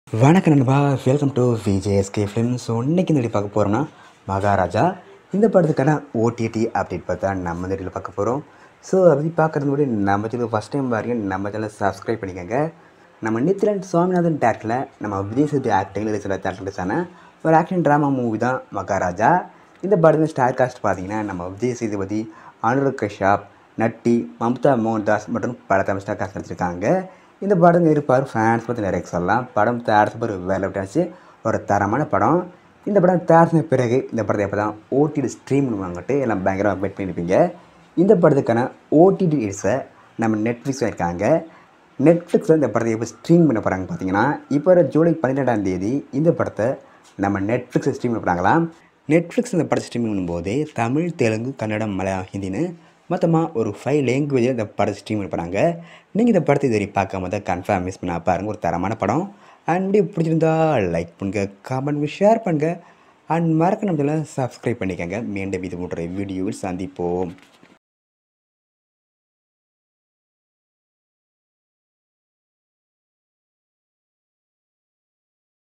வணக்கம் நண்பா welcome to VJSK film so இன்னைக்கு இந்த video பார்க்க போகிறோம்னா மகாராஜா இந்த படத்துக்கான ஓடிடி அப்டேட் பார்த்தா நம்ம இந்த வீடியோவில் பார்க்க போகிறோம் ஸோ அப்படி பார்க்குறது முன்னாடி நம்ம சேனல் ஃபஸ்ட் டைம் பாருங்க நம்ம சேனலை சப்ஸ்கிரைப் பண்ணிக்கோங்க நம்ம நித்யலன் சுவாமிநாதன் டேரக்டில் நம்ம விஜய் சேது ஆக்டிங்கில் சில டேரக்டர்ஸான ஒரு ஆக்ஷன் ட்ராமா மூவி தான் மகாராஜா இந்த படத்தில் ஸ்டார் காஸ்ட் பார்த்தீங்கன்னா நம்ம விஜய் சேதுபதி அனுருக் கஷ்யப் நட்டி மம்தா மோகன்தாஸ் மற்றும் பல தமிழ் ஸ்டார் காஸ்ட் நடிச்சிருக்காங்க இந்த படம் இருப்பார் ஃபேன்ஸ் பற்றி நிறைய சொல்லலாம் படம் தயாரித்த ஒரு வேலை விட்டாச்சு ஒரு தரமான படம் இந்த படம் தயாரித்த பிறகு இந்த படத்தை எப்போ தான் ஓடிடி ஸ்ட்ரீம் பண்ணுவாங்கட்டு எல்லாம் பயங்கரமாக வெயிட் பண்ணியிருப்பீங்க இந்த படத்துக்கான ஓடிடி இட்ஸை நம்ம நெட்ஃப்ளிக்ஸ் இருக்காங்க நெட்ஃப்ளிக்ஸில் இந்த படத்தை எப்போ ஸ்ட்ரீம் பண்ண போகிறாங்க பார்த்தீங்கன்னா இப்போ வர ஜூலை பன்னிரெண்டாம் தேதி இந்த படத்தை நம்ம நெட்ஃப்ளிக்ஸில் ஸ்ட்ரீம் பண்ண போகிறாங்களாம் நெட்ஃப்ளிக்ஸ் இந்த படத்தை ஸ்ட்ரீம் பண்ணும்போது தமிழ் தெலுங்கு கன்னடம் மலையாளம் ஹிந்தின்னு மொத்தமாக ஒரு ஃபைவ் லாங்குவேஜில் இந்த படத்தை ஸ்ட்ரீம் பண்ண போகிறாங்க நீங்கள் இந்த படத்தை இதுவரை பார்க்காம தான் கன்ஃபார்ம் மிஸ் பண்ண பாருங்கள் ஒரு தரமான படம் அண்ட் பிடிச்சிருந்தா லைக் பண்ணுங்க கமெண்ட் ஷேர் பண்ணுங்கள் அண்ட் மறக்க நம்ம சப்ஸ்கிரைப் பண்ணிக்கோங்க மீண்டும் இது போன்ற வீடியோவில் சந்திப்போம்